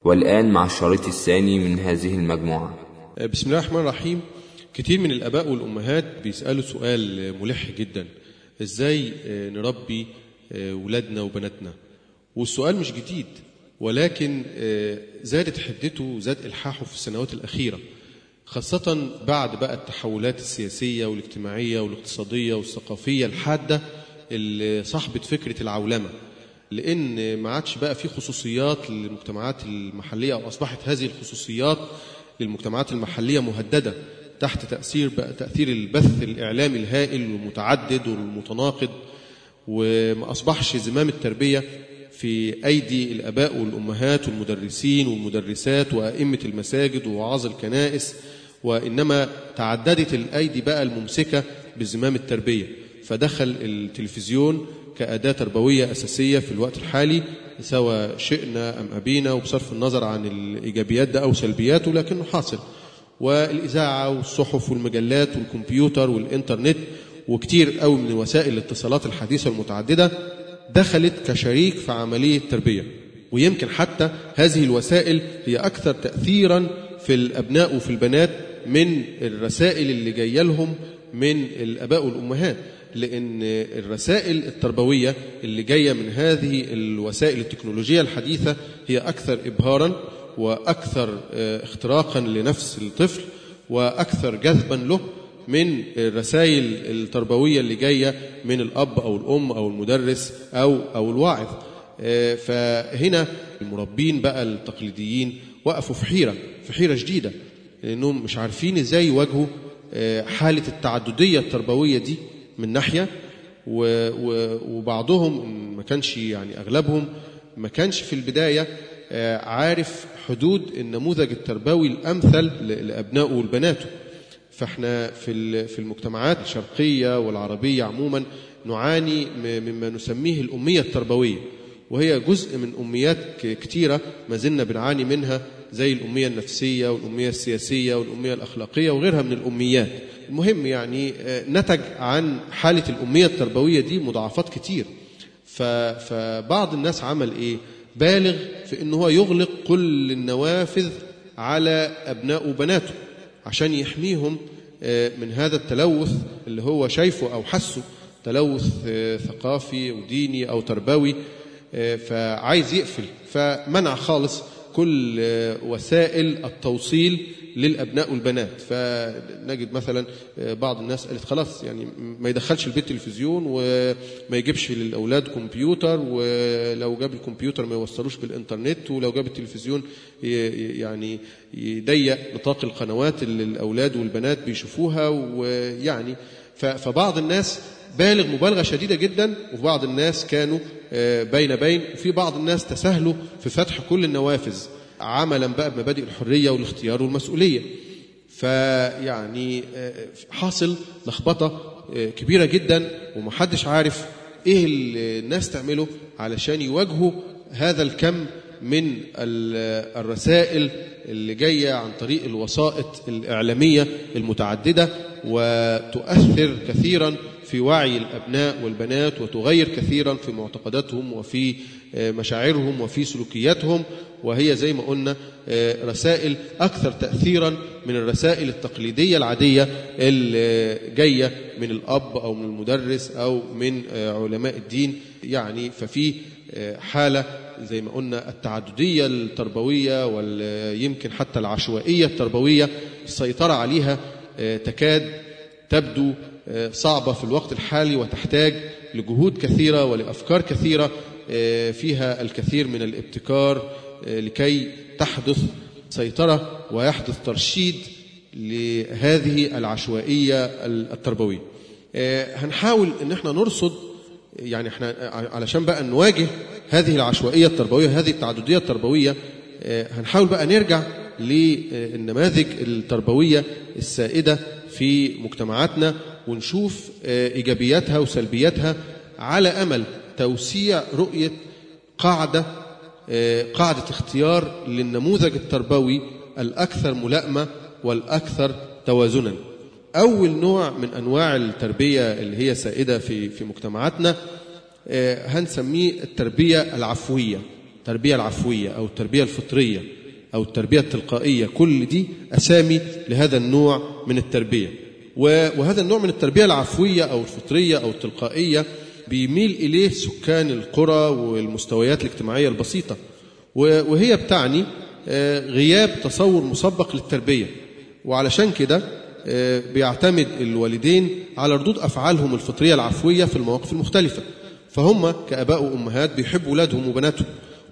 والآن مع الشريط الثاني من هذه المجموعة بسم الله الرحمن الرحيم كتير من الآباء والأمهات بيسألوا سؤال ملح جدا إزاي نربي ولادنا وبناتنا والسؤال مش جديد ولكن زادت حدته وزاد إلحاحه في السنوات الأخيرة خاصة بعد بقى التحولات السياسية والاجتماعية والاقتصادية والثقافية الحادة اللي صاحبت فكرة العولمة لأن ما عادش بقى في خصوصيات للمجتمعات المحلية أو أصبحت هذه الخصوصيات للمجتمعات المحلية مهددة تحت تأثير بقى تأثير البث الإعلامي الهائل والمتعدد والمتناقض وما أصبحش زمام التربية في أيدي الأباء والأمهات والمدرسين والمدرسات وأئمة المساجد ووعاظ الكنائس وإنما تعددت الأيدي بقى الممسكة بزمام التربية فدخل التلفزيون كأداة تربوية أساسية في الوقت الحالي سواء شئنا أم أبينا وبصرف النظر عن الإيجابيات ده أو سلبياته لكنه حاصل والإذاعة والصحف والمجلات والكمبيوتر والإنترنت وكتير قوي من وسائل الاتصالات الحديثة المتعددة دخلت كشريك في عملية التربية ويمكن حتى هذه الوسائل هي أكثر تأثيرا في الأبناء وفي البنات من الرسائل اللي جاية لهم من الأباء والأمهات لأن الرسائل التربوية اللي جاية من هذه الوسائل التكنولوجية الحديثة هي أكثر إبهارا وأكثر اختراقا لنفس الطفل وأكثر جذبا له من الرسائل التربوية اللي جاية من الأب أو الأم أو المدرس أو أو الواعظ فهنا المربين بقى التقليديين وقفوا في حيرة في حيرة شديدة لأنهم مش عارفين إزاي يواجهوا حالة التعددية التربوية دي من ناحية وبعضهم ما كانش يعني أغلبهم ما كانش في البداية عارف حدود النموذج التربوي الأمثل لأبنائه والبناته فاحنا في في المجتمعات الشرقية والعربية عموما نعاني مما نسميه الأمية التربوية وهي جزء من أميات كتيرة ما زلنا بنعاني منها زي الأمية النفسية والأمية السياسية والأمية الأخلاقية وغيرها من الأميات المهم يعني نتج عن حالة الأمية التربوية دي مضاعفات كتير فبعض الناس عمل إيه بالغ في أنه هو يغلق كل النوافذ على أبناء وبناته عشان يحميهم من هذا التلوث اللي هو شايفه أو حسه تلوث ثقافي وديني أو تربوي فعايز يقفل فمنع خالص كل وسائل التوصيل للأبناء والبنات فنجد مثلا بعض الناس قالت خلاص يعني ما يدخلش البيت تلفزيون وما يجيبش للأولاد كمبيوتر ولو جاب الكمبيوتر ما يوصلوش بالإنترنت ولو جاب التلفزيون يعني يضيق نطاق القنوات اللي الأولاد والبنات بيشوفوها ويعني فبعض الناس بالغ مبالغة شديدة جدا وفي بعض الناس كانوا بين بين وفي بعض الناس تساهلوا في فتح كل النوافذ عملا بقى بمبادئ الحرية والاختيار والمسؤولية فيعني حاصل لخبطة كبيرة جدا ومحدش عارف ايه اللي الناس تعمله علشان يواجهوا هذا الكم من الرسائل اللي جاية عن طريق الوسائط الإعلامية المتعددة وتؤثر كثيرا في وعي الأبناء والبنات وتغير كثيرا في معتقداتهم وفي مشاعرهم وفي سلوكياتهم وهي زي ما قلنا رسائل أكثر تأثيرا من الرسائل التقليدية العادية اللي جاية من الأب أو من المدرس أو من علماء الدين يعني ففي حالة زي ما قلنا التعددية التربوية ويمكن حتى العشوائية التربوية السيطرة عليها تكاد تبدو صعبة في الوقت الحالي وتحتاج لجهود كثيرة ولأفكار كثيرة فيها الكثير من الابتكار لكي تحدث سيطرة ويحدث ترشيد لهذه العشوائية التربوية هنحاول ان احنا نرصد يعني احنا علشان بقى نواجه هذه العشوائية التربوية هذه التعددية التربوية هنحاول بقى نرجع للنماذج التربوية السائدة في مجتمعاتنا ونشوف إيجابياتها وسلبياتها على أمل توسيع رؤية قاعدة قاعدة اختيار للنموذج التربوي الأكثر ملائمة والأكثر توازنا أول نوع من أنواع التربية اللي هي سائدة في في مجتمعاتنا هنسميه التربية العفوية التربية العفوية أو التربية الفطرية أو التربية التلقائية كل دي أسامي لهذا النوع من التربية وهذا النوع من التربية العفوية أو الفطرية أو التلقائية بيميل إليه سكان القرى والمستويات الاجتماعية البسيطة وهي بتعني غياب تصور مسبق للتربية وعلشان كده بيعتمد الوالدين على ردود أفعالهم الفطرية العفوية في المواقف المختلفة فهم كأباء وأمهات بيحبوا أولادهم وبناتهم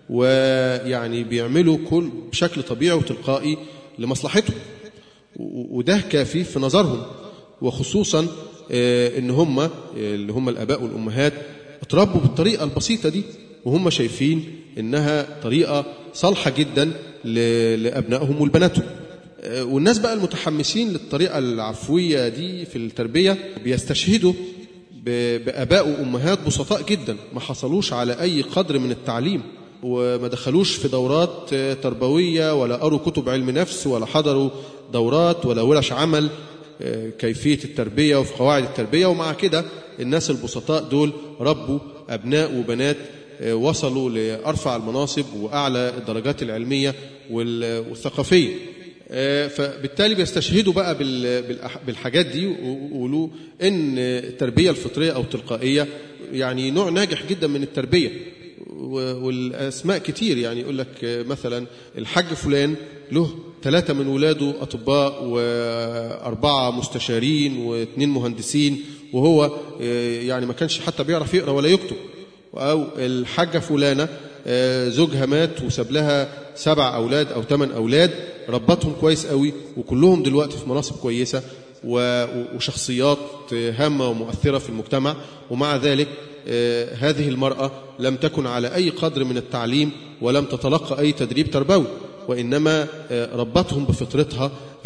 ويعني بيعملوا كل بشكل طبيعي وتلقائي لمصلحتهم وده كافي في نظرهم وخصوصا ان هم اللي هم الاباء والامهات اتربوا بالطريقه البسيطه دي وهم شايفين انها طريقه صالحه جدا لابنائهم ولبناتهم والناس بقى المتحمسين للطريقه العفويه دي في التربيه بيستشهدوا باباء وامهات بسطاء جدا ما حصلوش على اي قدر من التعليم وما دخلوش في دورات تربويه ولا قروا كتب علم نفس ولا حضروا دورات ولا ورش عمل كيفيه التربيه وفي قواعد التربيه ومع كده الناس البسطاء دول ربوا ابناء وبنات وصلوا لارفع المناصب واعلى الدرجات العلميه والثقافيه فبالتالي بيستشهدوا بقى بالحاجات دي ويقولوا ان التربيه الفطريه او التلقائيه يعني نوع ناجح جدا من التربيه والاسماء كتير يعني يقول لك مثلا الحاج فلان له ثلاثة من ولاده أطباء وأربعة مستشارين واثنين مهندسين وهو يعني ما كانش حتى بيعرف يقرأ ولا يكتب أو الحاجة فلانة زوجها مات وساب لها سبع أولاد أو ثمان أولاد ربتهم كويس قوي وكلهم دلوقتي في مناصب كويسة وشخصيات هامة ومؤثرة في المجتمع ومع ذلك هذه المرأة لم تكن على أي قدر من التعليم ولم تتلقى أي تدريب تربوي وإنما ربتهم بفطرتها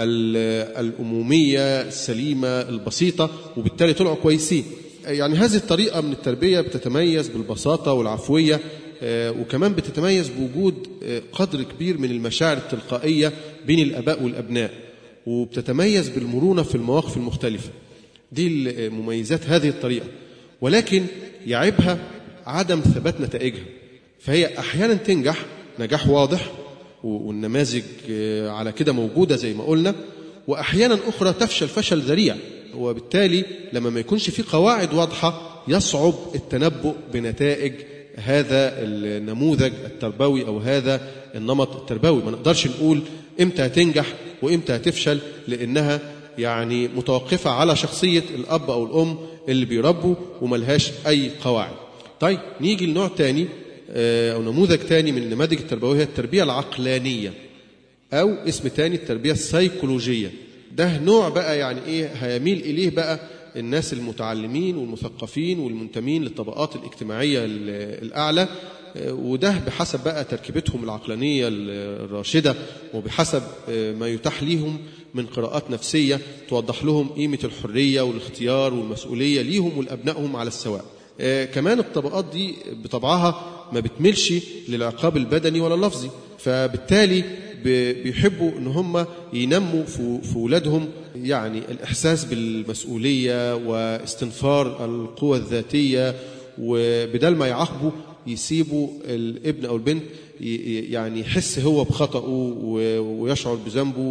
الأمومية السليمة البسيطة وبالتالي طلعوا كويسين يعني هذه الطريقة من التربية بتتميز بالبساطة والعفوية وكمان بتتميز بوجود قدر كبير من المشاعر التلقائية بين الأباء والأبناء وبتتميز بالمرونة في المواقف المختلفة دي مميزات هذه الطريقة ولكن يعيبها عدم ثبات نتائجها فهي أحيانا تنجح نجاح واضح والنماذج على كده موجودة زي ما قلنا وأحيانا أخرى تفشل فشل ذريع وبالتالي لما ما يكونش في قواعد واضحة يصعب التنبؤ بنتائج هذا النموذج التربوي أو هذا النمط التربوي ما نقدرش نقول إمتى هتنجح وإمتى هتفشل لأنها يعني متوقفة على شخصية الأب أو الأم اللي بيربوا وملهاش أي قواعد طيب نيجي لنوع تاني أو نموذج تاني من النماذج التربوية هي التربية العقلانية أو اسم تاني التربية السيكولوجية ده نوع بقى يعني إيه هيميل إليه بقى الناس المتعلمين والمثقفين والمنتمين للطبقات الاجتماعية الأعلى وده بحسب بقى تركيبتهم العقلانية الراشدة وبحسب ما يتاح ليهم من قراءات نفسية توضح لهم قيمة الحرية والاختيار والمسؤولية ليهم ولأبنائهم على السواء كمان الطبقات دي بطبعها ما بتملش للعقاب البدني ولا اللفظي فبالتالي بيحبوا ان هم ينموا في ولادهم يعني الاحساس بالمسؤوليه واستنفار القوى الذاتيه وبدل ما يعاقبوا يسيبوا الابن او البنت يعني يحس هو بخطأه ويشعر بذنبه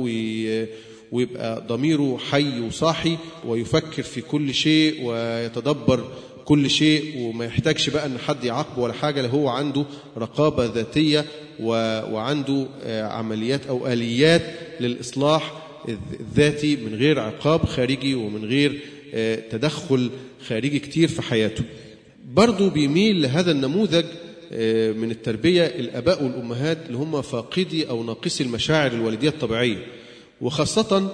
ويبقى ضميره حي وصاحي ويفكر في كل شيء ويتدبر كل شيء وما يحتاجش بقى ان حد يعاقبه ولا حاجه لا هو عنده رقابه ذاتيه وعنده عمليات او اليات للاصلاح الذاتي من غير عقاب خارجي ومن غير تدخل خارجي كتير في حياته برضه بيميل لهذا النموذج من التربية الأباء والأمهات اللي هم فاقدي أو ناقصي المشاعر الوالدية الطبيعية وخاصة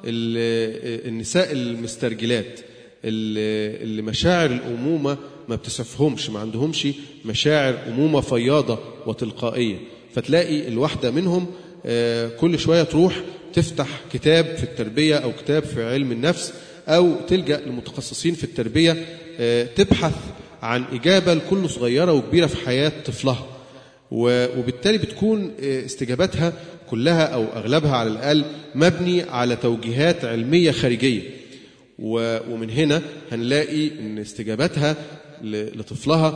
النساء المسترجلات اللي مشاعر الأمومة ما بتسفهمش ما عندهمش مشاعر أمومة فياضة وتلقائية فتلاقي الواحدة منهم كل شوية تروح تفتح كتاب في التربية أو كتاب في علم النفس أو تلجأ لمتخصصين في التربية تبحث عن إجابة لكل صغيرة وكبيرة في حياة طفلها وبالتالي بتكون استجاباتها كلها أو أغلبها على الأقل مبني على توجيهات علمية خارجية ومن هنا هنلاقي أن استجاباتها لطفلها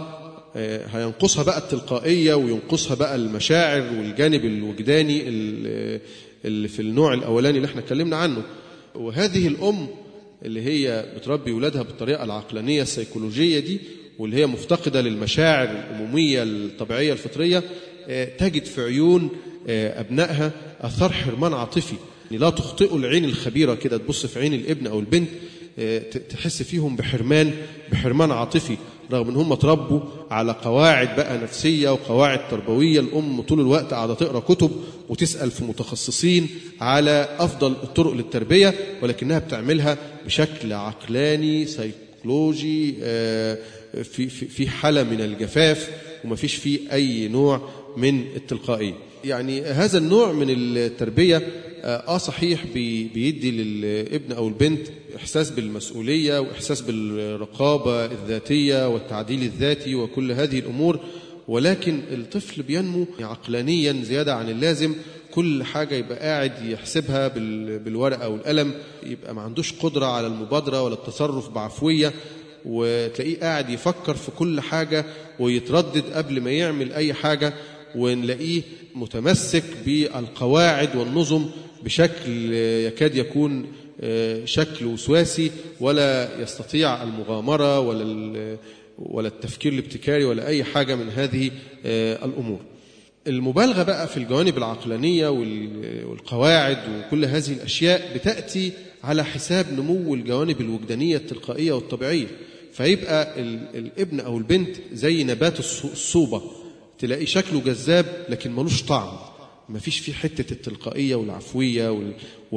آه، هينقصها بقى التلقائية وينقصها بقى المشاعر والجانب الوجداني ال- اللي في النوع الأولاني اللي احنا اتكلمنا عنه وهذه الأم اللي هي بتربي ولادها بالطريقة العقلانية السيكولوجية دي واللي هي مفتقدة للمشاعر الأمومية الطبيعية الفطرية آه، تجد في عيون آه، أبنائها أثار حرمان عاطفي يعني لا تخطئوا العين الخبيرة كده تبص في عين الابن أو البنت آه، ت- تحس فيهم بحرمان بحرمان عاطفي رغم ان هم اتربوا على قواعد بقى نفسيه وقواعد تربويه الام طول الوقت قاعده تقرا كتب وتسال في متخصصين على افضل الطرق للتربيه ولكنها بتعملها بشكل عقلاني سيكولوجي آه، في في في حاله من الجفاف ومفيش فيه اي نوع من التلقائيه يعني هذا النوع من التربيه اه صحيح بي- بيدي للابن او البنت احساس بالمسؤوليه واحساس بالرقابه الذاتيه والتعديل الذاتي وكل هذه الامور ولكن الطفل بينمو عقلانيا زياده عن اللازم كل حاجه يبقى قاعد يحسبها بال- بالورقه والقلم يبقى ما عندوش قدره على المبادره ولا التصرف بعفويه وتلاقيه قاعد يفكر في كل حاجه ويتردد قبل ما يعمل اي حاجه ونلاقيه متمسك بالقواعد والنظم بشكل يكاد يكون آه، شكل وسواسي ولا يستطيع المغامرة ولا ال- ولا التفكير الابتكاري ولا أي حاجة من هذه آه، الأمور المبالغة بقى في الجوانب العقلانية وال- والقواعد وكل هذه الأشياء بتأتي على حساب نمو الجوانب الوجدانية التلقائية والطبيعية فيبقى ال- الابن أو البنت زي نبات الص- الصوبة تلاقي شكله جذاب لكن ملوش طعم ما فيش فيه حتة التلقائية والعفوية وال-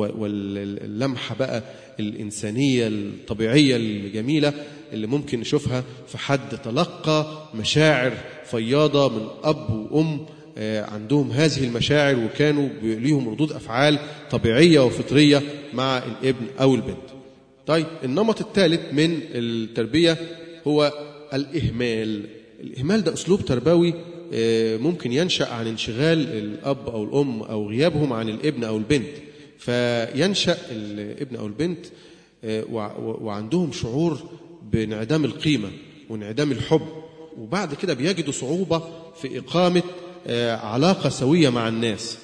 واللمحة بقى الإنسانية الطبيعية الجميلة اللي ممكن نشوفها في حد تلقى مشاعر فياضة من أب وأم آه، عندهم هذه المشاعر وكانوا بي- ليهم ردود أفعال طبيعية وفطرية مع الابن أو البنت طيب النمط الثالث من التربية هو الإهمال الإهمال ده أسلوب تربوي آه، ممكن ينشأ عن انشغال الأب أو الأم أو غيابهم عن الابن أو البنت فينشأ الابن أو البنت آه، وع- وعندهم شعور بانعدام القيمة وانعدام الحب وبعد كده بيجدوا صعوبة في إقامة آه، علاقة سوية مع الناس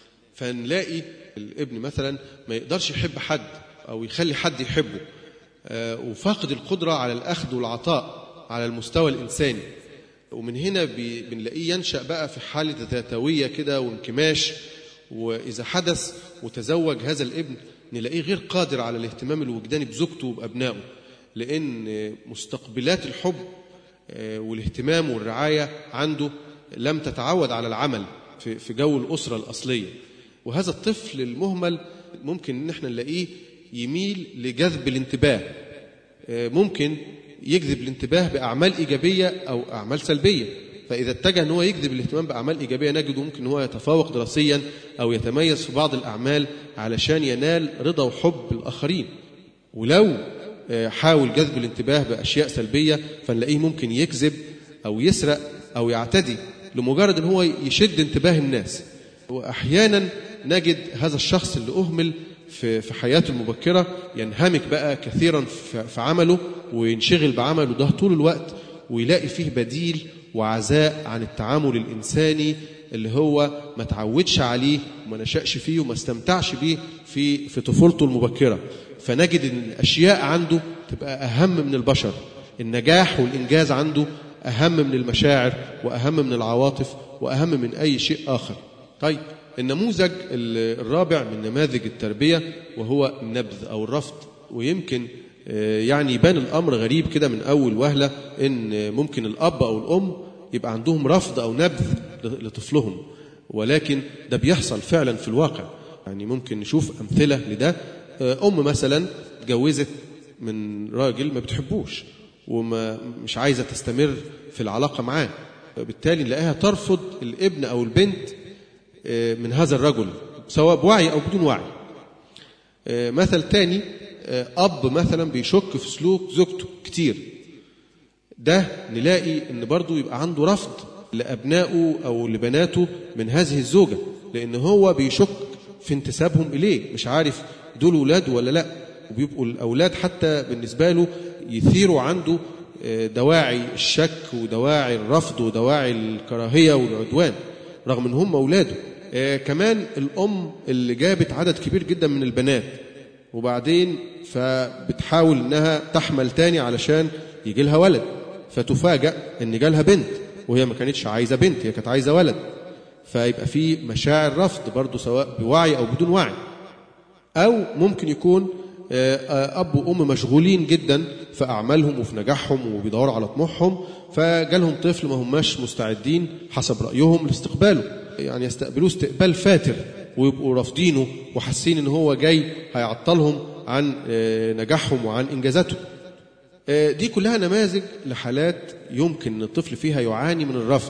فنلاقي الابن مثلا ما يقدرش يحب حد او يخلي حد يحبه آه، وفاقد القدره على الاخذ والعطاء على المستوى الانساني ومن هنا بي- بنلاقيه ينشا بقى في حاله ذاتويه كده وانكماش واذا حدث وتزوج هذا الابن نلاقيه غير قادر على الاهتمام الوجداني بزوجته وبابنائه لان آه، مستقبلات الحب آه، والاهتمام والرعايه عنده لم تتعود على العمل في في جو الاسره الاصليه وهذا الطفل المهمل ممكن ان احنا نلاقيه يميل لجذب الانتباه آه، ممكن يجذب الانتباه باعمال ايجابيه او اعمال سلبيه فاذا اتجه ان هو يجذب الاهتمام باعمال ايجابيه نجده ممكن ان هو يتفوق دراسيا او يتميز في بعض الاعمال علشان ينال رضا وحب الاخرين ولو آه، حاول جذب الانتباه باشياء سلبيه فنلاقيه ممكن يكذب او يسرق او يعتدي لمجرد ان هو يشد انتباه الناس واحيانا نجد هذا الشخص اللي اهمل في في حياته المبكره ينهمك بقى كثيرا في في عمله وينشغل بعمله ده طول الوقت ويلاقي فيه بديل وعزاء عن التعامل الانساني اللي هو ما تعودش عليه وما نشأش فيه وما استمتعش بيه في في طفولته المبكره فنجد ان الاشياء عنده تبقى اهم من البشر النجاح والانجاز عنده اهم من المشاعر واهم من العواطف واهم من اي شيء اخر طيب النموذج ال- الرابع من نماذج التربيه وهو النبذ او الرفض ويمكن آه، يعني يبان الامر غريب كده من اول وهله ان ممكن الاب او الام يبقى عندهم رفض او نبذ لطفلهم ولكن ده بيحصل فعلا في الواقع يعني ممكن نشوف امثله لده آه، ام مثلا اتجوزت من راجل ما بتحبوش وما مش عايزه تستمر في العلاقه معاه بالتالي نلاقيها ترفض الابن او البنت آه، من هذا الرجل سواء بوعي او بدون وعي آه، مثل تاني آه، اب مثلا بيشك في سلوك زوجته كتير ده نلاقي ان برضه يبقى عنده رفض لابنائه او لبناته من هذه الزوجه لان هو بيشك في انتسابهم اليه مش عارف دول ولاده ولا لا وبيبقوا الاولاد حتى بالنسبه له يثيروا عنده آه، دواعي الشك ودواعي الرفض ودواعي الكراهية والعدوان رغم ان هم اولاده آه، كمان الام اللي جابت عدد كبير جدا من البنات وبعدين فبتحاول انها تحمل تاني علشان يجي لها ولد فتفاجأ ان جالها بنت وهي ما كانتش عايزه بنت هي كانت عايزه ولد فيبقى في مشاعر رفض برضه سواء بوعي او بدون وعي او ممكن يكون آه، آه، اب وام مشغولين جدا في اعمالهم وفي نجاحهم وبيدوروا على طموحهم فجالهم طفل ما هماش مستعدين حسب رايهم لاستقباله يعني يستقبلوه استقبال فاتر ويبقوا رافضينه وحاسين ان هو جاي هيعطلهم عن آه، نجاحهم وعن انجازاتهم آه، دي كلها نماذج لحالات يمكن ان الطفل فيها يعاني من الرفض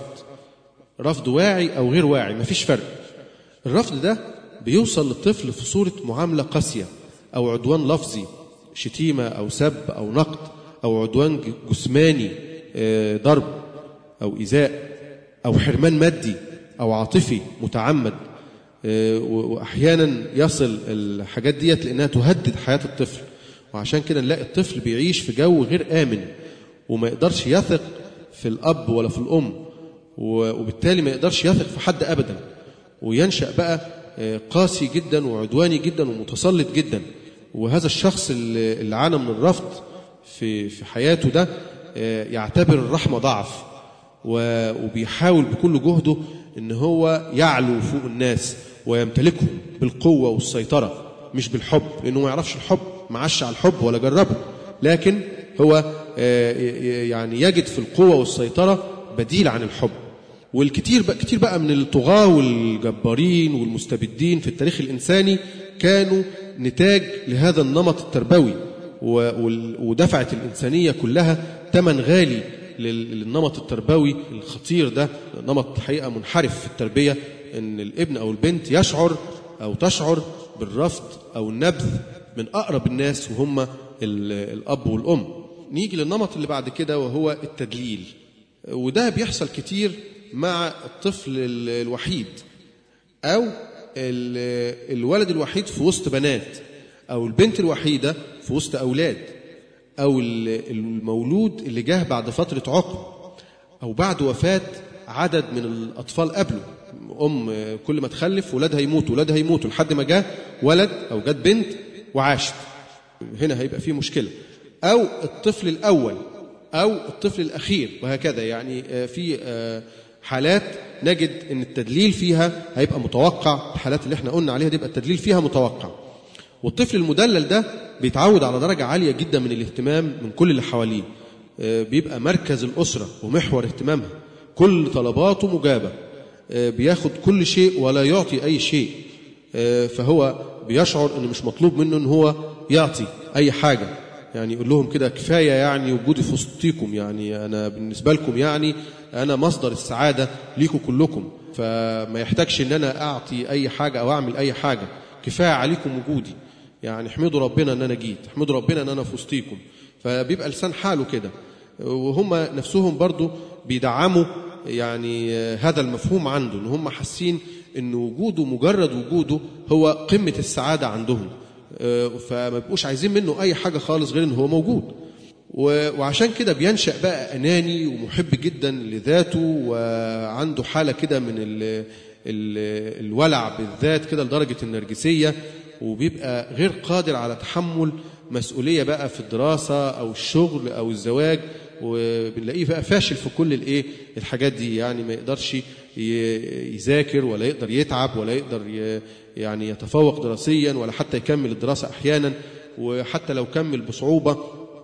رفض واعي او غير واعي مفيش فرق الرفض ده بيوصل للطفل في صورة معاملة قاسية أو عدوان لفظي شتيمة أو سب أو نقد أو عدوان ج- جسماني آه، ضرب أو إيذاء أو حرمان مادي أو عاطفي متعمد آه، و- وأحيانا يصل الحاجات ديت لأنها تهدد حياة الطفل وعشان كده نلاقي الطفل بيعيش في جو غير آمن وما يقدرش يثق في الأب ولا في الأم و- وبالتالي ما يقدرش يثق في حد أبدا وينشأ بقى آه، قاسي جدا وعدواني جدا ومتسلط جدا وهذا الشخص اللي اللي عانى من الرفض في في حياته ده آه، يعتبر الرحمة ضعف و- وبيحاول بكل جهده ان هو يعلو فوق الناس ويمتلكهم بالقوة والسيطرة مش بالحب لانه ما يعرفش الحب ما عاش على الحب ولا جربه لكن هو آه، ي- يعني يجد في القوة والسيطرة بديل عن الحب والكتير بقى كتير بقى من الطغاة والجبارين والمستبدين في التاريخ الإنساني كانوا نتاج لهذا النمط التربوي و- وال- ودفعت الإنسانية كلها ثمن غالي لل- للنمط التربوي الخطير ده نمط حقيقة منحرف في التربية إن الابن أو البنت يشعر أو تشعر بالرفض أو النبذ من أقرب الناس وهم ال- الأب والأم نيجي للنمط اللي بعد كده وهو التدليل وده بيحصل كتير مع الطفل ال- الوحيد أو ال- الولد الوحيد في وسط بنات أو البنت الوحيدة في وسط أولاد أو ال- المولود اللي جه بعد فترة عقم أو بعد وفاة عدد من الأطفال قبله أم كل ما تخلف ولادها يموتوا ولادها يموتوا لحد ما جه ولد أو جت بنت وعاشت هنا هيبقى فيه مشكلة أو الطفل الأول أو الطفل الأخير وهكذا يعني آه، في آه، حالات نجد أن التدليل فيها هيبقى متوقع الحالات اللي احنا قلنا عليها دي يبقى التدليل فيها متوقع والطفل المدلل ده بيتعود على درجة عالية جدا من الاهتمام من كل اللي حواليه آه، بيبقى مركز الأسرة ومحور اهتمامها كل طلباته مجابة آه، بياخد كل شيء ولا يعطي أي شيء آه، فهو بيشعر ان مش مطلوب منه ان هو يعطي اي حاجه يعني يقول لهم كده كفايه يعني وجودي في وسطيكم يعني انا بالنسبه لكم يعني انا مصدر السعاده ليكم كلكم فما يحتاجش ان انا اعطي اي حاجه او اعمل اي حاجه كفايه عليكم وجودي يعني احمدوا ربنا ان انا جيت احمدوا ربنا ان انا في وسطيكم فبيبقى لسان حاله كده وهم نفسهم برضو بيدعموا يعني آه، هذا المفهوم عنده ان هم حاسين ان وجوده مجرد وجوده هو قمه السعاده عندهم آه، فما بيبقوش عايزين منه اي حاجه خالص غير ان هو موجود و- وعشان كده بينشأ بقى أناني ومحب جدا لذاته وعنده حالة كده من ال ال الولع بالذات كده لدرجة النرجسية وبيبقى غير قادر على تحمل مسؤولية بقى في الدراسة أو الشغل أو الزواج وبنلاقيه بقى فاشل في كل الايه الحاجات دي يعني ما يقدرش ي- يذاكر ولا يقدر يتعب ولا يقدر ي- يعني يتفوق دراسيا ولا حتى يكمل الدراسة أحيانا وحتى لو كمل بصعوبة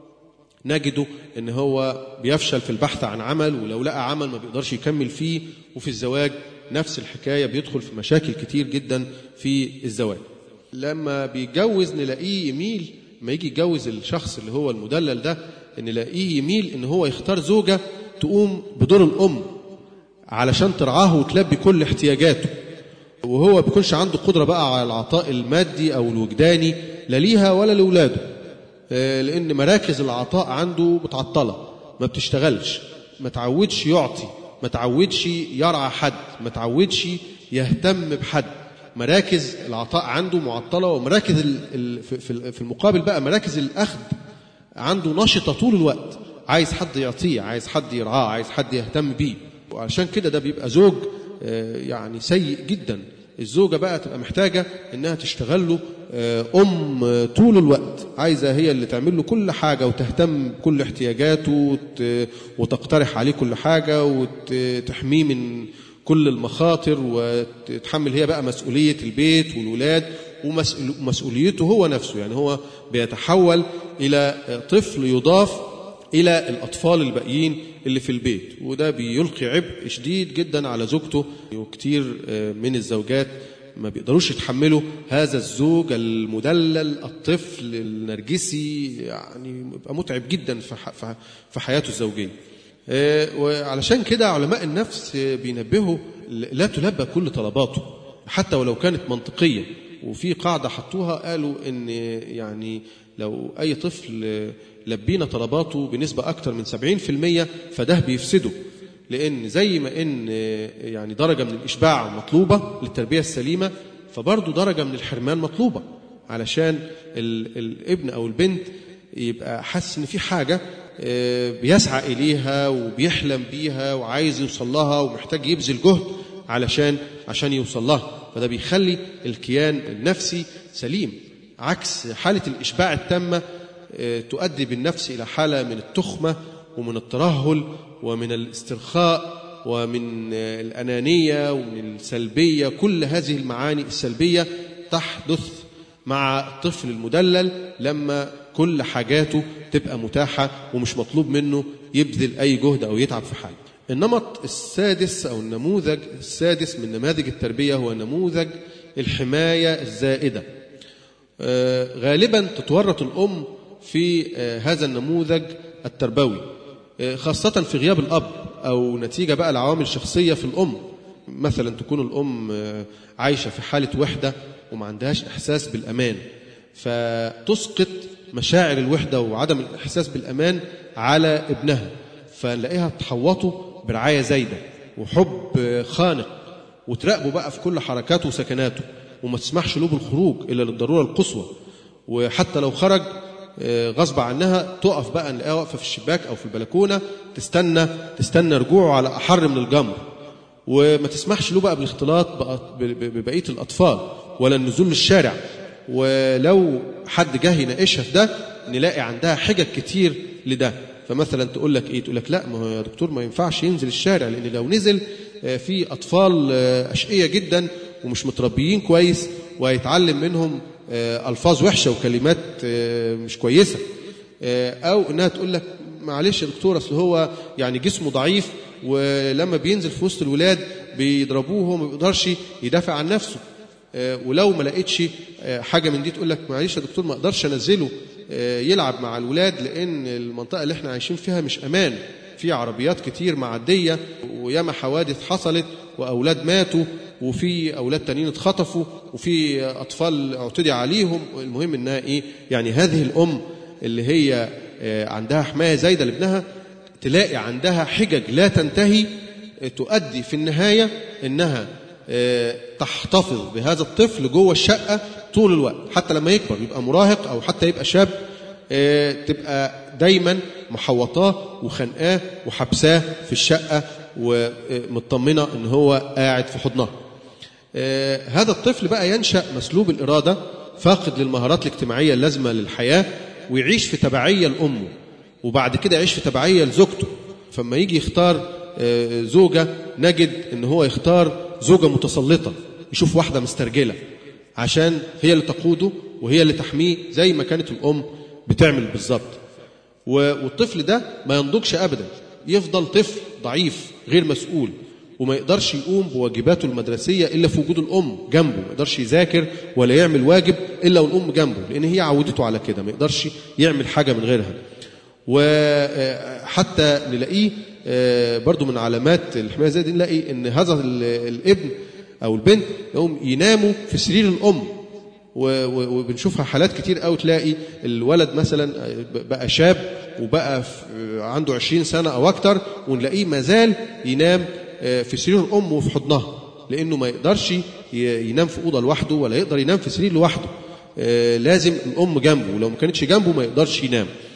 نجده ان هو بيفشل في البحث عن عمل ولو لقى عمل ما بيقدرش يكمل فيه وفي الزواج نفس الحكايه بيدخل في مشاكل كتير جدا في الزواج لما بيتجوز نلاقيه يميل ما يجي يتجوز الشخص اللي هو المدلل ده نلاقيه يميل ان هو يختار زوجه تقوم بدور الام علشان ترعاه وتلبي كل احتياجاته وهو ما بيكونش عنده قدره بقى على العطاء المادي او الوجداني لا ليها ولا لاولاده آه، لان مراكز العطاء عنده متعطله ما بتشتغلش ما تعودش يعطي ما تعودش يرعى حد ما تعودش يهتم بحد مراكز العطاء عنده معطله ومراكز ال- ال- في- في في المقابل بقى مراكز الاخذ عنده نشطه طول الوقت عايز حد يعطيه عايز حد يرعاه عايز حد يهتم بيه وعشان كده ده بيبقى زوج آه، يعني سيء جدا الزوجة بقى تبقى محتاجة إنها تشتغل له آه، أم آه، طول الوقت عايزة هي اللي تعمل له كل حاجة وتهتم بكل احتياجاته وت- وتقترح عليه كل حاجة وتحميه من كل المخاطر وتتحمل هي بقى مسؤولية البيت والولاد ومسؤول- ومسؤوليته هو نفسه يعني هو بيتحول إلى آه، طفل يضاف إلى الأطفال الباقيين اللي في البيت وده بيلقي عبء شديد جدا على زوجته وكتير آه، من الزوجات ما بيقدروش يتحملوا هذا الزوج المدلل الطفل النرجسي يعني بيبقى متعب جدا في ح- في- في حياته الزوجية آه، وعلشان كده علماء النفس آه، بينبهوا لا تلبى كل طلباته حتى ولو كانت منطقية وفي قاعدة حطوها قالوا إن يعني لو أي طفل لبينا طلباته بنسبة أكتر من 70% فده بيفسده لأن زي ما إن يعني درجة من الإشباع مطلوبة للتربية السليمة فبرضه درجة من الحرمان مطلوبة علشان ال- الابن أو البنت يبقى حاسس إن في حاجة آه، بيسعى إليها وبيحلم بيها وعايز يوصل لها ومحتاج يبذل جهد علشان عشان يوصل لها فده بيخلي الكيان النفسي سليم عكس حالة الإشباع التامة آه، تؤدي بالنفس إلى حالة من التخمة ومن الترهل ومن الاسترخاء ومن آه، الأنانية ومن السلبية كل هذه المعاني السلبية تحدث مع الطفل المدلل لما كل حاجاته تبقى متاحة ومش مطلوب منه يبذل أي جهد أو يتعب في حاجة النمط السادس أو النموذج السادس من نماذج التربية هو نموذج الحماية الزائدة آه، غالبا تتورط الأم في آه، هذا النموذج التربوي آه، خاصة في غياب الأب أو نتيجة بقى لعوامل شخصية في الأم مثلا تكون الأم آه، عايشة في حالة وحدة وما عندهاش إحساس بالأمان فتسقط مشاعر الوحدة وعدم الإحساس بالأمان على ابنها فنلاقيها تحوطه برعاية زايدة وحب آه، خانق وتراقبه بقى في كل حركاته وسكناته وما تسمحش له بالخروج إلا للضرورة القصوى وحتى لو خرج آه، غصب عنها تقف بقى نلاقيها واقفة في الشباك أو في البلكونة تستنى تستنى رجوعه على أحر من الجمر وما تسمحش له بقى بالاختلاط بأ- ب- ب- ببقية الأطفال ولا النزول للشارع ولو حد جه يناقشها في ده نلاقي عندها حجج كتير لده فمثلا تقول لك ايه تقول لك لا ما هو يا دكتور ما ينفعش ينزل الشارع لان لو نزل آه، في اطفال آه، اشقيه جدا ومش متربيين كويس وهيتعلم منهم آه، الفاظ وحشه وكلمات آه، مش كويسه آه، او انها تقول لك معلش يا دكتور اصل هو يعني جسمه ضعيف ولما بينزل في وسط الولاد بيضربوه وما بيقدرش يدافع عن نفسه آه، ولو ما لقيتش آه، حاجه من دي تقول لك معلش يا دكتور ما اقدرش انزله آه، يلعب مع الولاد لان المنطقه اللي احنا عايشين فيها مش امان في عربيات كتير معديه وياما حوادث حصلت واولاد ماتوا وفي اولاد تانيين اتخطفوا وفي اطفال اعتدي عليهم المهم انها ايه يعني هذه الام اللي هي آه، عندها حمايه زايده لابنها تلاقي عندها حجج لا تنتهي آه، تؤدي في النهايه انها آه، تحتفظ بهذا الطفل جوه الشقه طول الوقت حتى لما يكبر يبقى مراهق او حتى يبقى شاب آه، تبقى دايما محوطاه وخنقاه وحبساه في الشقه ومطمنه ان هو قاعد في حضنها آه، هذا الطفل بقى ينشأ مسلوب الإرادة فاقد للمهارات الاجتماعية اللازمة للحياة ويعيش في تبعية لأمه وبعد كده يعيش في تبعية لزوجته فما يجي يختار آه، زوجة نجد ان هو يختار زوجة متسلطة يشوف واحدة مسترجلة عشان هي اللي تقوده وهي اللي تحميه زي ما كانت الأم بتعمل بالظبط و- والطفل ده ما ينضجش ابدا يفضل طفل ضعيف غير مسؤول وما يقدرش يقوم بواجباته المدرسيه الا في وجود الام جنبه ما يقدرش يذاكر ولا يعمل واجب الا والام جنبه لان هي عودته على كده ما يقدرش يعمل حاجه من غيرها وحتى نلاقيه آه، برضو من علامات الحمايه زي دي نلاقي ان هذا ال- الابن او البنت يقوم يناموا في سرير الام و- و- وبنشوفها حالات كتير قوي تلاقي الولد مثلا بقى شاب وبقى في- عنده 20 سنة أو أكتر ونلاقيه مازال ينام في سرير الأم وفي حضنها لأنه ما يقدرش ي- ينام في أوضة لوحده ولا يقدر ينام في سرير لوحده لازم الأم جنبه ولو ما كانتش جنبه ما يقدرش ينام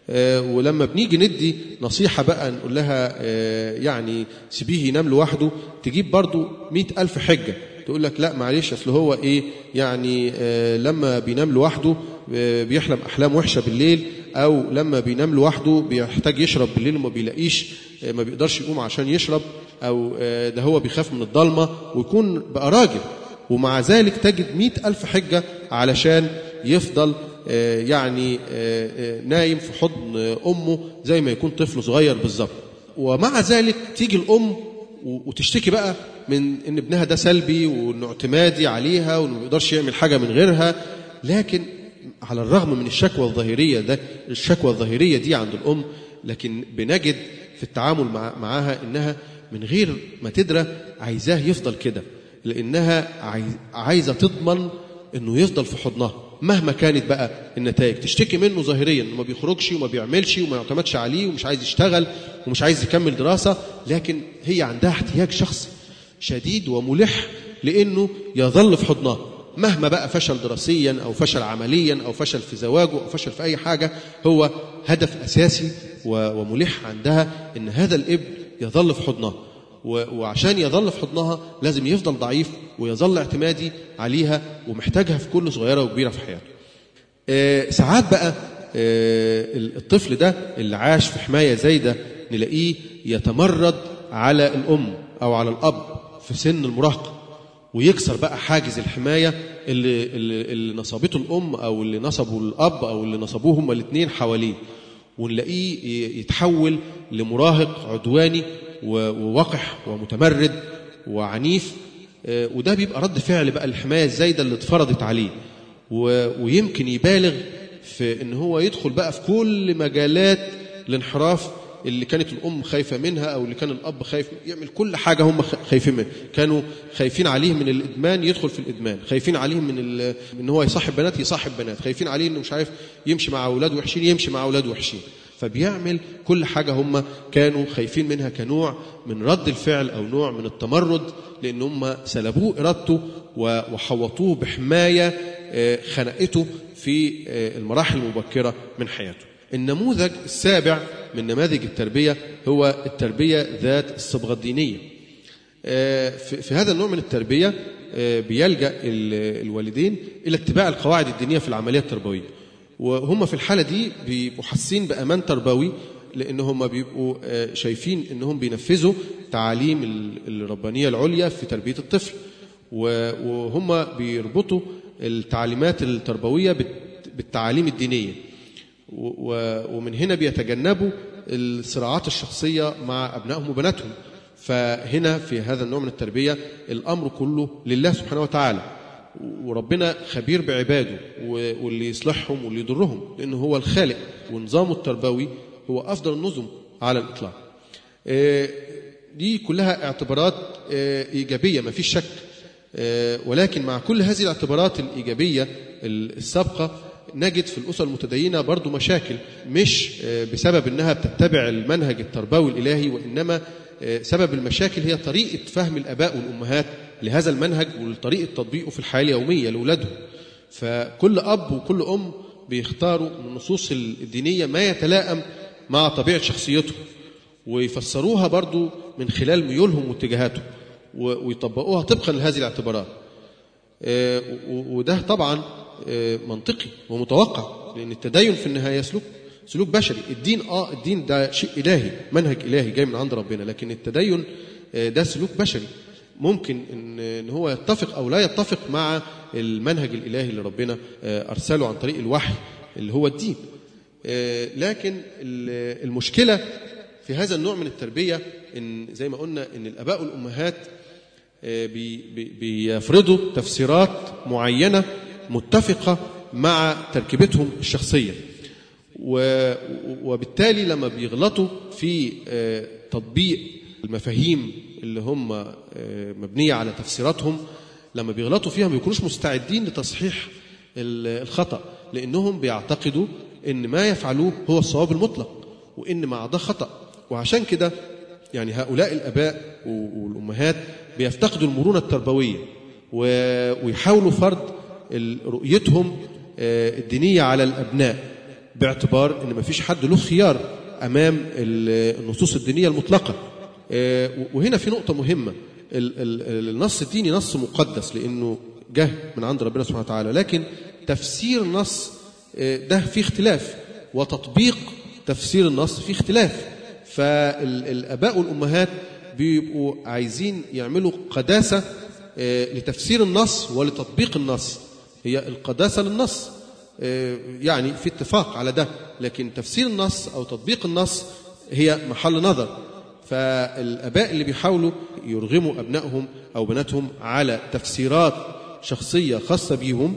آه، ولما بنيجي ندي نصيحة بقى نقول لها آه، يعني سيبيه ينام لوحده تجيب برضو مئة ألف حجة تقول لك لا معلش أصل هو إيه يعني آه، لما بينام لوحده آه، بيحلم أحلام وحشة بالليل أو لما بينام لوحده بيحتاج يشرب بالليل وما بيلاقيش آه، ما بيقدرش يقوم عشان يشرب أو آه، ده هو بيخاف من الضلمة ويكون بقى راجل ومع ذلك تجد مئة ألف حجة علشان يفضل آه، يعني آه، آه، نايم في حضن آه، أمه زي ما يكون طفل صغير بالظبط ومع ذلك تيجي الأم و- وتشتكي بقى من ان ابنها ده سلبي وانه اعتمادي عليها وانه ما بيقدرش يعمل حاجه من غيرها لكن على الرغم من الشكوى الظاهريه ده الشكوى الظاهريه دي عند الام لكن بنجد في التعامل مع معاها انها من غير ما تدرى عايزاه يفضل كده لانها عايز- عايزه تضمن انه يفضل في حضنها مهما كانت بقى النتائج تشتكي منه ظاهريا انه ما بيخرجش وما بيعملش وما يعتمدش عليه ومش عايز يشتغل ومش عايز يكمل دراسه لكن هي عندها احتياج شخصي شديد وملح لانه يظل في حضنها مهما بقى فشل دراسيا او فشل عمليا او فشل في زواجه او فشل في اي حاجه هو هدف اساسي و- وملح عندها ان هذا الابن يظل في حضنها و- وعشان يظل في حضنها لازم يفضل ضعيف ويظل اعتمادي عليها ومحتاجها في كل صغيره وكبيره في حياته. آه، ساعات بقى آه، الطفل ده اللي عاش في حمايه زايده نلاقيه يتمرد على الام او على الاب في سن المراهقه ويكسر بقى حاجز الحمايه اللي اللي, اللي نصبته الام او اللي نصبه الاب او اللي نصبوه هما الاثنين حواليه ونلاقيه ي- يتحول لمراهق عدواني و- ووقح ومتمرد وعنيف آه، وده بيبقى رد فعل بقى الحمايه الزايده اللي اتفرضت عليه و- ويمكن يبالغ في ان هو يدخل بقى في كل مجالات الانحراف اللي كانت الام خايفه منها او اللي كان الاب خايف يعمل كل حاجه هم خ- خايفين منها كانوا خايفين عليه من الادمان يدخل في الادمان خايفين عليه من ال- ان هو يصاحب بنات يصاحب بنات خايفين عليه انه مش عارف يمشي مع اولاد وحشين يمشي مع اولاد وحشين فبيعمل كل حاجه هم كانوا خايفين منها كنوع من رد الفعل او نوع من التمرد لان هم سلبوه ارادته و- وحوطوه بحمايه آه، خنقته في آه، المراحل المبكره من حياته النموذج السابع من نماذج التربية هو التربية ذات الصبغة الدينية آه، في في هذا النوع من التربية آه، بيلجأ ال- الوالدين إلى اتباع القواعد الدينية في العملية التربوية وهم في الحالة دي بيبقوا حاسين بأمان تربوي لأن هم بيبقوا آه، شايفين أنهم بينفذوا تعاليم ال- الربانية العليا في تربية الطفل و- وهم بيربطوا التعليمات التربوية بالت- بالتعاليم الدينية و- و- ومن هنا بيتجنبوا الصراعات الشخصية مع أبنائهم وبناتهم فهنا في هذا النوع من التربية الأمر كله لله سبحانه وتعالى وربنا خبير بعباده و- واللي يصلحهم واللي يضرهم لأنه هو الخالق ونظامه التربوي هو أفضل النظم على الإطلاق آه، دي كلها اعتبارات آه، إيجابية ما فيش شك آه، ولكن مع كل هذه الاعتبارات الإيجابية السابقة نجد في الأسر المتدينة برضو مشاكل مش آه، بسبب أنها بتتبع المنهج التربوي الإلهي وإنما آه، سبب المشاكل هي طريقة فهم الآباء والأمهات لهذا المنهج وطريقة تطبيقه في الحياة اليومية لأولادهم فكل أب وكل أم بيختاروا من النصوص الدينية ما يتلائم مع طبيعة شخصيتهم ويفسروها برضو من خلال ميولهم واتجاهاتهم و- ويطبقوها طبقا لهذه الاعتبارات آه، و- وده طبعا آه، منطقي ومتوقع لان التدين في النهايه سلوك سلوك بشري الدين اه الدين ده شيء الهي منهج الهي جاي من عند ربنا لكن التدين آه، ده سلوك بشري ممكن ان ان هو يتفق او لا يتفق مع المنهج الالهي اللي ربنا آه، ارسله عن طريق الوحي اللي هو الدين آه، لكن ال- المشكله في هذا النوع من التربيه ان زي ما قلنا ان الاباء والامهات آه، بي- بي- بيفرضوا تفسيرات معينه متفقه مع تركيبتهم الشخصيه و- وبالتالي لما بيغلطوا في آه، تطبيق المفاهيم اللي هم آه، مبنيه على تفسيراتهم لما بيغلطوا فيها ما بيكونوش مستعدين لتصحيح ال- الخطا لانهم بيعتقدوا ان ما يفعلوه هو الصواب المطلق وان مع ده خطا وعشان كده يعني هؤلاء الاباء و- والامهات بيفتقدوا المرونه التربويه و- ويحاولوا فرض ال- رؤيتهم آه، الدينيه على الابناء باعتبار ان مفيش حد له خيار امام ال- النصوص الدينيه المطلقه آه، وهنا في نقطه مهمه ال- ال- النص الديني نص مقدس لانه جه من عند ربنا سبحانه وتعالى لكن تفسير النص آه، ده فيه اختلاف وتطبيق تفسير النص فيه اختلاف فالاباء والامهات بيبقوا عايزين يعملوا قداسه آه، لتفسير النص ولتطبيق النص هي القداسه للنص آه، يعني في اتفاق على ده لكن تفسير النص او تطبيق النص هي محل نظر فالاباء اللي بيحاولوا يرغموا ابنائهم او بناتهم على تفسيرات شخصيه خاصه بيهم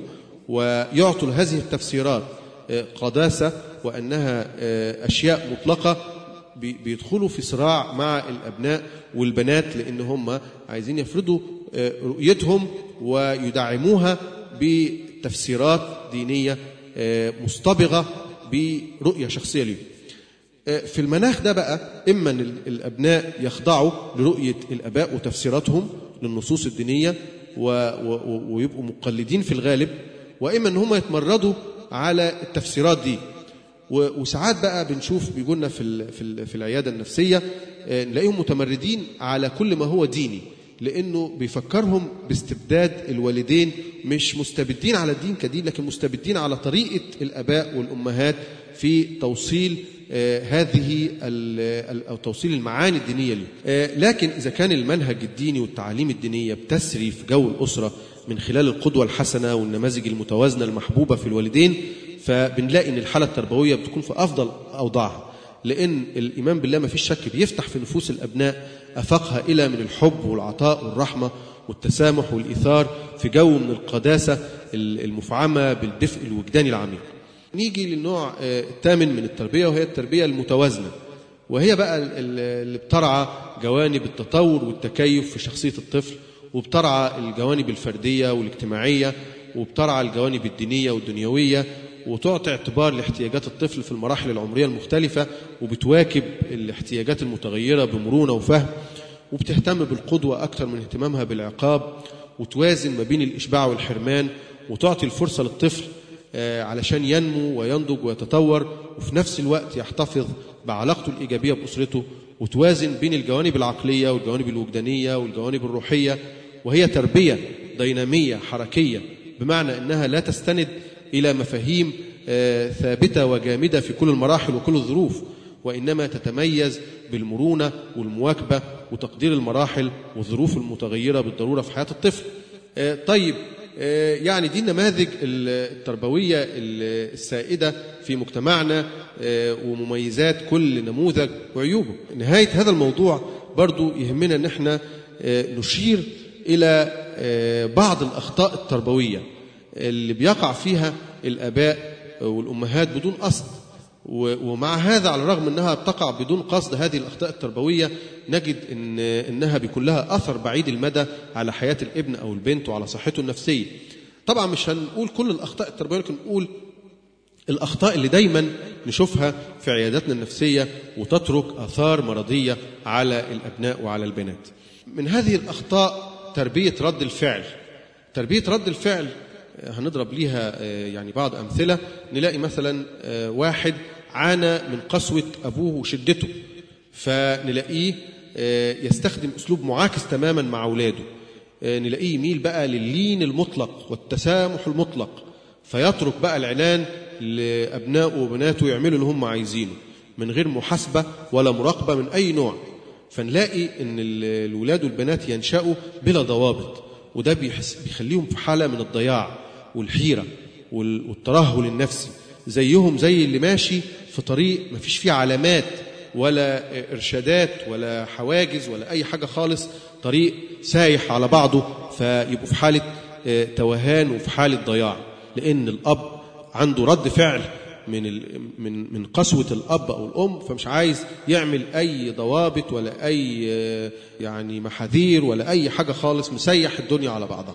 ويعطوا هذه التفسيرات آه، قداسه وانها آه، اشياء مطلقه بي- بيدخلوا في صراع مع الابناء والبنات لان هم عايزين يفرضوا آه، رؤيتهم ويدعموها بتفسيرات دينيه آه، مصطبغه برؤيه شخصيه ليهم. آه، في المناخ ده بقى اما ان ال- الابناء يخضعوا لرؤيه الاباء وتفسيراتهم للنصوص الدينيه و- و- و- ويبقوا مقلدين في الغالب واما ان هم يتمردوا على التفسيرات دي و- وساعات بقى بنشوف بيقولنا في ال- في ال- في العياده النفسيه آه، نلاقيهم متمردين على كل ما هو ديني لانه بيفكرهم باستبداد الوالدين مش مستبدين على الدين كدين لكن مستبدين على طريقه الاباء والامهات في توصيل آه، هذه ال- ال- او توصيل المعاني الدينيه ليه آه، لكن اذا كان المنهج الديني والتعاليم الدينيه بتسري في جو الاسره من خلال القدوه الحسنه والنماذج المتوازنه المحبوبه في الوالدين فبنلاقي ان الحاله التربويه بتكون في افضل اوضاعها لان الايمان بالله ما فيش شك بيفتح في نفوس الابناء افاقها الى من الحب والعطاء والرحمه والتسامح والايثار في جو من القداسه المفعمه بالدفء الوجداني العميق. نيجي للنوع آه، الثامن من التربيه وهي التربيه المتوازنه. وهي بقى ال- ال- اللي بترعى جوانب التطور والتكيف في شخصيه الطفل وبترعى الجوانب الفرديه والاجتماعيه وبترعى الجوانب الدينيه والدنيويه وتعطي اعتبار لاحتياجات الطفل في المراحل العمريه المختلفه وبتواكب الاحتياجات المتغيره بمرونه وفهم وبتهتم بالقدوه اكثر من اهتمامها بالعقاب وتوازن ما بين الاشباع والحرمان وتعطي الفرصه للطفل آه، علشان ينمو وينضج ويتطور وفي نفس الوقت يحتفظ بعلاقته الإيجابية بأسرته وتوازن بين الجوانب العقلية والجوانب الوجدانية والجوانب الروحية وهي تربية دينامية حركية بمعنى أنها لا تستند إلى مفاهيم آه، ثابتة وجامدة في كل المراحل وكل الظروف وإنما تتميز بالمرونة والمواكبة وتقدير المراحل والظروف المتغيرة بالضرورة في حياة الطفل آه، طيب آه، يعني دي النماذج التربوية ال- السائدة في مجتمعنا آه، ومميزات كل نموذج وعيوبه نهاية هذا الموضوع برضو يهمنا ان احنا آه، نشير إلى آه، بعض الأخطاء التربوية اللي بيقع فيها الآباء والأمهات بدون قصد و- ومع هذا على الرغم انها بتقع بدون قصد هذه الاخطاء التربويه نجد ان انها بيكون لها اثر بعيد المدى على حياه الابن او البنت وعلى صحته النفسيه. طبعا مش هنقول كل الاخطاء التربويه لكن نقول الاخطاء اللي دايما نشوفها في عياداتنا النفسيه وتترك اثار مرضيه على الابناء وعلى البنات. من هذه الاخطاء تربيه رد الفعل. تربيه رد الفعل آه، هنضرب ليها آه، يعني بعض امثله نلاقي مثلا آه، واحد عانى من قسوه ابوه وشدته فنلاقيه آه، يستخدم اسلوب معاكس تماما مع اولاده آه، نلاقيه يميل بقى لللين المطلق والتسامح المطلق فيترك بقى العنان لابنائه وبناته يعملوا اللي هم عايزينه من غير محاسبه ولا مراقبه من اي نوع فنلاقي ان ال- الولاد والبنات ينشأوا بلا ضوابط وده بيحس بيخليهم في حاله من الضياع والحيره وال- والترهل النفسي زيهم زي اللي ماشي في طريق ما فيش فيه علامات ولا ارشادات ولا حواجز ولا اي حاجه خالص طريق سايح على بعضه فيبقوا في حاله آه، توهان وفي حاله ضياع لان الاب عنده رد فعل من ال- من من قسوه الاب او الام فمش عايز يعمل اي ضوابط ولا اي آه، يعني محاذير ولا اي حاجه خالص مسيح الدنيا على بعضها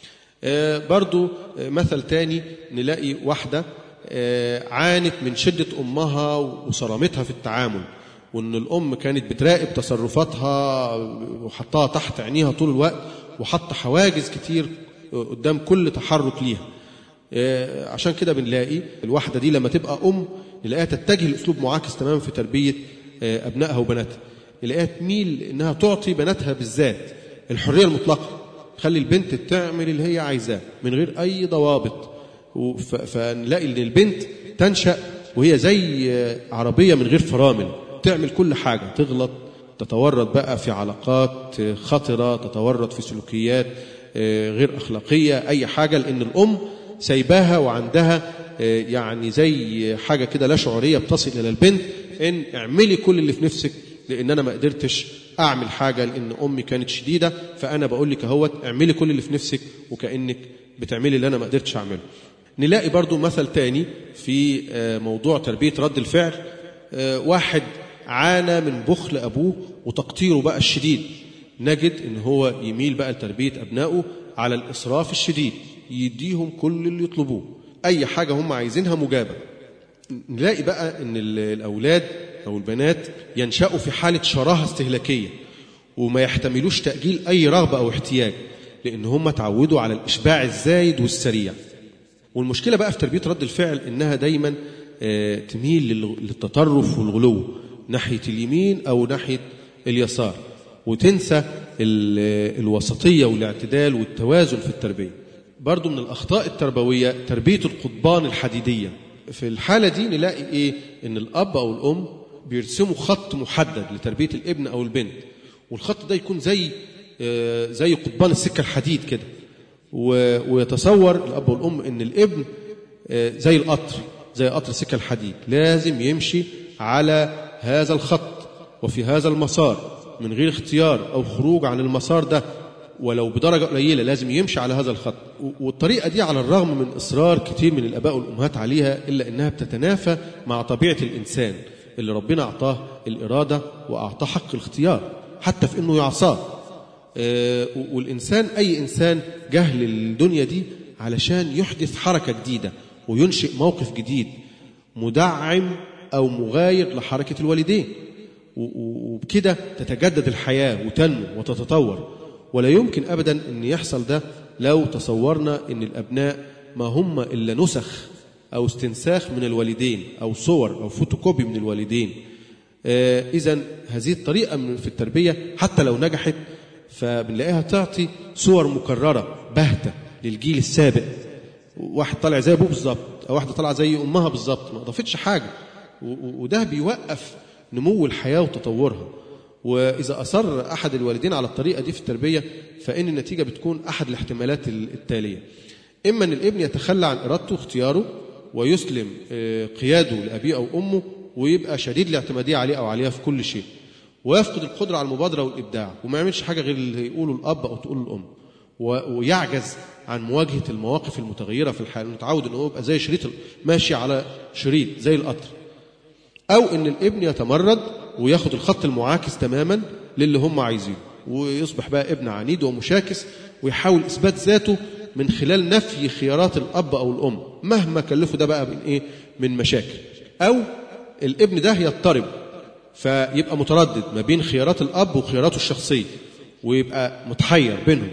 آه، برضو آه، مثل تاني نلاقي واحدة آه، عانت من شدة أمها وصرامتها في التعامل وأن الأم كانت بتراقب تصرفاتها وحطها تحت عينيها طول الوقت وحط حواجز كتير آه، قدام كل تحرك ليها آه، عشان كده بنلاقي الواحدة دي لما تبقى أم نلاقيها تتجه لاسلوب معاكس تماما في تربيه آه، ابنائها وبناتها نلاقيها تميل انها تعطي بناتها بالذات الحريه المطلقه تخلي البنت تعمل اللي هي عايزاه من غير اي ضوابط وف- فنلاقي ان البنت تنشا وهي زي آه، عربيه من غير فرامل تعمل كل حاجه تغلط تتورط بقى في علاقات آه، خطره تتورط في سلوكيات آه، غير اخلاقيه اي حاجه لان الام سايباها وعندها آه، يعني زي حاجه كده لا شعوريه بتصل الى البنت ان اعملي كل اللي في نفسك لان انا ما قدرتش اعمل حاجه لان امي كانت شديده فانا بقول لك اهوت اعملي كل اللي في نفسك وكانك بتعملي اللي انا ما قدرتش اعمله نلاقي برضو مثل تاني في آه، موضوع تربيه رد الفعل آه، واحد عانى من بخل ابوه وتقطيره بقى الشديد نجد ان هو يميل بقى لتربيه ابنائه على الاسراف الشديد يديهم كل اللي يطلبوه اي حاجه هم عايزينها مجابه نلاقي بقى ان ال- الاولاد او البنات ينشأوا في حاله شراهه استهلاكيه وما يحتملوش تاجيل اي رغبه او احتياج لان هم اتعودوا على الاشباع الزايد والسريع والمشكله بقى في تربيه رد الفعل انها دايما آه، تميل لل- للتطرف والغلو ناحيه اليمين او ناحيه اليسار وتنسى ال- الوسطيه والاعتدال والتوازن في التربيه برضو من الاخطاء التربويه تربيه القضبان الحديديه في الحاله دي نلاقي ايه ان الاب او الام بيرسموا خط محدد لتربيه الابن او البنت والخط ده يكون زي آه، زي قضبان السكه الحديد كده و- ويتصور الاب والام ان الابن آه، زي القطر زي قطر سكه الحديد لازم يمشي على هذا الخط وفي هذا المسار من غير اختيار او خروج عن المسار ده ولو بدرجه قليله لازم يمشي على هذا الخط و- والطريقه دي على الرغم من اصرار كتير من الاباء والامهات عليها الا انها بتتنافى مع طبيعه الانسان اللي ربنا اعطاه الاراده واعطاه حق الاختيار حتى في انه يعصاه آه، والإنسان أي إنسان جهل الدنيا دي علشان يحدث حركة جديدة وينشئ موقف جديد مدعم أو مغاير لحركة الوالدين و- و- وبكده تتجدد الحياة وتنمو وتتطور ولا يمكن أبدا أن يحصل ده لو تصورنا أن الأبناء ما هم إلا نسخ أو استنساخ من الوالدين أو صور أو فوتوكوبي من الوالدين إذا هذه الطريقة من في التربية حتى لو نجحت فبنلاقيها تعطي صور مكررة باهتة للجيل السابق واحد طالع زي ابوه بالظبط او واحده طالعه زي امها بالظبط ما اضافتش حاجه و- و- وده بيوقف نمو الحياه وتطورها واذا اصر احد الوالدين على الطريقه دي في التربيه فان النتيجه بتكون احد الاحتمالات ال- التاليه اما ان الابن يتخلى عن ارادته واختياره ويسلم آه، قياده لابيه او امه ويبقى شديد الاعتماديه عليه او عليها في كل شيء ويفقد القدره على المبادره والابداع وما يعملش حاجه غير اللي يقوله الاب او تقوله الام و- ويعجز عن مواجهه المواقف المتغيره في الحياه متعود ان هو يبقى زي شريط ال- ماشي على شريط زي القطر او ان الابن يتمرد وياخد الخط المعاكس تماما للي هم عايزينه ويصبح بقى ابن عنيد ومشاكس ويحاول اثبات ذاته من خلال نفي خيارات الاب او الام مهما كلفه ده بقى من ايه من مشاكل او الابن ده يضطرب فيبقى متردد ما بين خيارات الاب وخياراته الشخصيه ويبقى متحير بينهم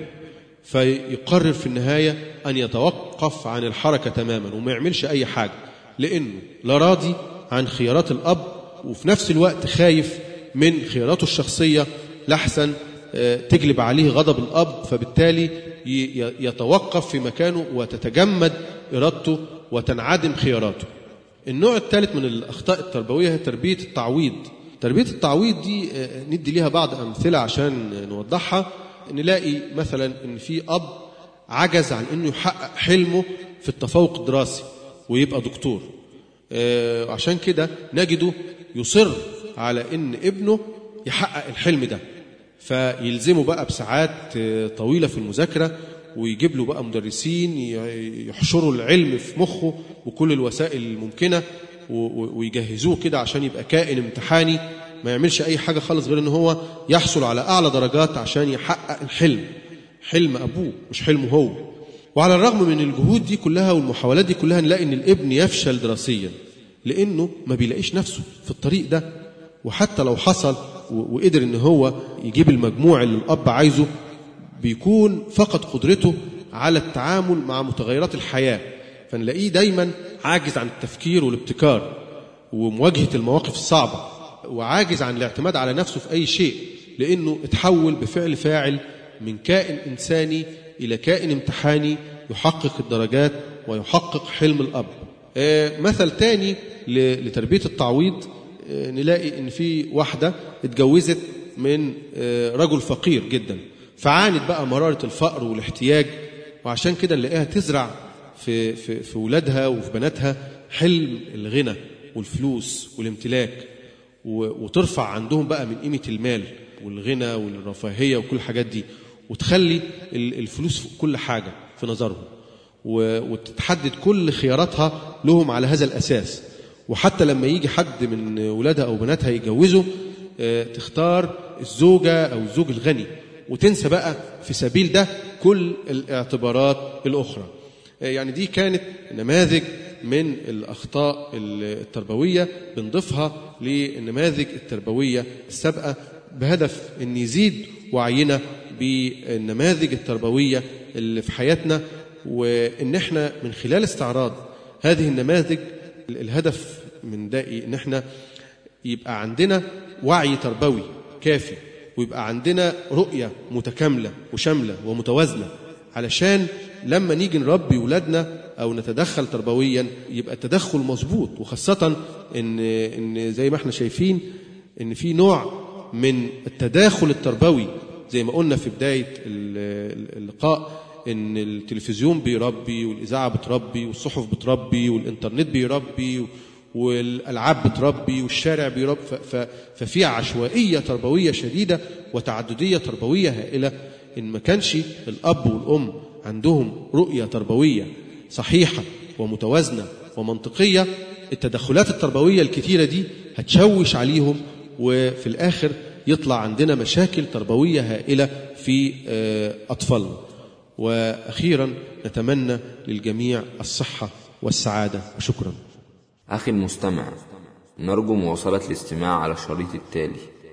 فيقرر في النهايه ان يتوقف عن الحركه تماما وما يعملش اي حاجه لانه لا راضي عن خيارات الاب وفي نفس الوقت خايف من خياراته الشخصيه لحسن آه، تجلب عليه غضب الاب فبالتالي ي- ي- يتوقف في مكانه وتتجمد ارادته وتنعدم خياراته النوع الثالث من الأخطاء التربوية هي تربية التعويض تربية التعويض دي آه، ندي ليها بعض أمثلة عشان نوضحها نلاقي مثلا أن في أب عجز عن أنه يحقق حلمه في التفوق الدراسي ويبقى دكتور آه، عشان كده نجده يصر على أن ابنه يحقق الحلم ده فيلزمه بقى بساعات آه، طويلة في المذاكرة ويجيب له بقى مدرسين ي- يحشروا العلم في مخه وكل الوسائل الممكنة و- و- ويجهزوه كده عشان يبقى كائن امتحاني ما يعملش أي حاجة خالص غير إن هو يحصل على أعلى درجات عشان يحقق الحلم حلم أبوه مش حلمه هو وعلى الرغم من الجهود دي كلها والمحاولات دي كلها نلاقي إن الابن يفشل دراسيا لأنه ما بيلاقيش نفسه في الطريق ده وحتى لو حصل و- وقدر إن هو يجيب المجموع اللي الأب عايزه بيكون فقد قدرته على التعامل مع متغيرات الحياة فنلاقيه دايما عاجز عن التفكير والابتكار ومواجهة المواقف الصعبة وعاجز عن الاعتماد على نفسه في أي شيء لأنه اتحول بفعل فاعل من كائن إنساني إلى كائن امتحاني يحقق الدرجات ويحقق حلم الأب آه، مثل تاني ل- لتربية التعويض آه، نلاقي إن في واحدة اتجوزت من آه، رجل فقير جدا فعانت بقى مرارة الفقر والاحتياج وعشان كده نلاقيها تزرع في في في ولادها وفي بناتها حلم الغنى والفلوس والامتلاك و- وترفع عندهم بقى من قيمة المال والغنى والرفاهية وكل الحاجات دي وتخلي ال- الفلوس في كل حاجة في نظرهم و- وتتحدد كل خياراتها لهم على هذا الأساس وحتى لما يجي حد من ولادها أو بناتها يتجوزوا آه، تختار الزوجة أو الزوج الغني وتنسى بقى في سبيل ده كل الاعتبارات الأخرى آه، يعني دي كانت نماذج من الأخطاء التربوية بنضيفها للنماذج التربوية السابقة بهدف أن يزيد وعينا بالنماذج التربوية اللي في حياتنا وأن احنا من خلال استعراض هذه النماذج الهدف من ده إيه؟ ان احنا يبقى عندنا وعي تربوي كافي ويبقى عندنا رؤية متكاملة وشاملة ومتوازنة علشان لما نيجي نربي ولادنا او نتدخل تربويا يبقى التدخل مظبوط وخاصة ان ان زي ما احنا شايفين ان في نوع من التداخل التربوي زي ما قلنا في بداية ال- اللقاء ان التلفزيون بيربي والاذاعه بتربي والصحف بتربي والانترنت بيربي والالعاب بتربي والشارع بيربي ف- ف- ففي عشوائيه تربويه شديده وتعدديه تربويه هائله ان ما كانش الاب والام عندهم رؤيه تربويه صحيحه ومتوازنه ومنطقيه التدخلات التربويه الكتيره دي هتشوش عليهم وفي الاخر يطلع عندنا مشاكل تربويه هائله في آه، اطفالنا واخيرا نتمنى للجميع الصحه والسعاده وشكرا أخي المستمع نرجو مواصلة الاستماع على الشريط التالي